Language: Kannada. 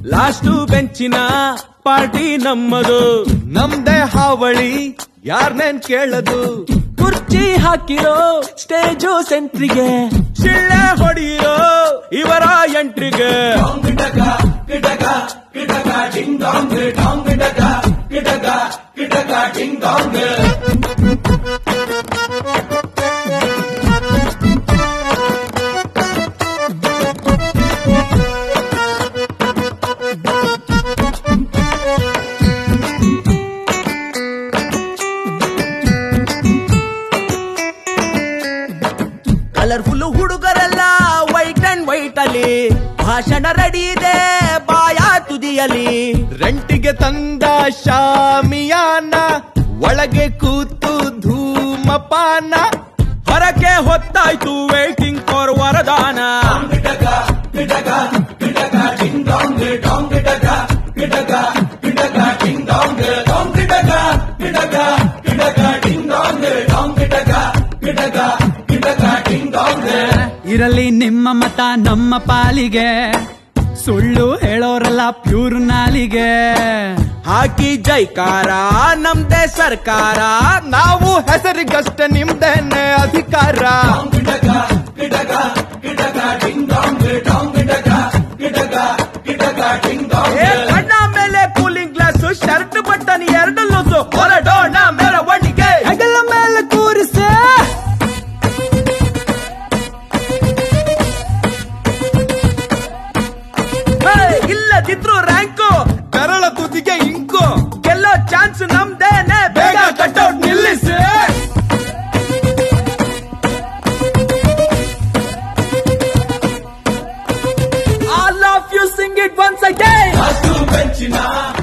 ಲಾಸ್ಟ್ ಬೆಂಚಿನ ಪಾರ್ಟಿ ನಮ್ಮದು ನಮ್ದೇ ಹಾವಳಿ ಯಾರ್ನೇನ್ ಕೇಳದು ಕುರ್ಚಿ ಹಾಕಿರೋ ಸ್ಟೇಜು ಸೆಂಟ್ರಿಗೆ ಶಿಳ್ಳೆ ಹೊಡೆಯಿರೋ ಇವರ ಎಂಟ್ರಿಗೆ ಕಲರ್ಫುಲ್ ಹುಡುಗರೆಲ್ಲ ವೈಟ್ ಅಂಡ್ ವೈಟ್ ಅಲ್ಲಿ ಭಾಷಣ ರೆಡಿ ಇದೆ ಬಾಯ ತುದಿಯಲಿ ರೆಂಟಿಗೆ ತಂದ ಶಾಮಿಯಾನ ಒಳಗೆ ಕೂತು ಧೂಮಪಾನ ಹೊರಕ್ಕೆ ಹೊತ್ತಾಯ್ತು ವೇಟಿಂಗ್ ಫಾರ್ ವರದಾನ ಇರಲಿ ನಿಮ್ಮ ಮತ ನಮ್ಮ ಪಾಲಿಗೆ ಸುಳ್ಳು ಹೇಳೋರಲ್ಲ ಪ್ಯೂರ್ ನಾಲಿಗೆ ಹಾಕಿ ಜೈಕಾರ ನಮ್ದೇ ಸರ್ಕಾರ ನಾವು ಹೆಸರಿಗಷ್ಟೇ ನಿಮ್ದೇನೆ ಅಧಿಕಾರ ಏ, ಕಣ್ಣ ಮೇಲೆ ಕೂಲಿಂಗ್ ಗ್ಲಾಸ್ ಶರ್ಟ್ ಬಟನ್ ಎರಡು ಲೂಸು ಹೊರಡೋಣ ಮೆರವಣಿಗೆ ಹೆಗಲ ಮೇಲೆ ಕೂರಿಸೆ ಹೇ, ಇಲ್ಲದಿದ್ರು ರ್ಯಾಂಕು ಕರಳ ತುದಿಗೆ ಇಂಕು ಗೆಲ್ಲೋ ಚಾನ್ಸ್ ನಮ್ದೇನೆ ಬೇಗ ಕಟ್ಔಟ್ ನಿಲ್ಲಿಸಿ All of you sing it once again. ಬೆಂಚಿನ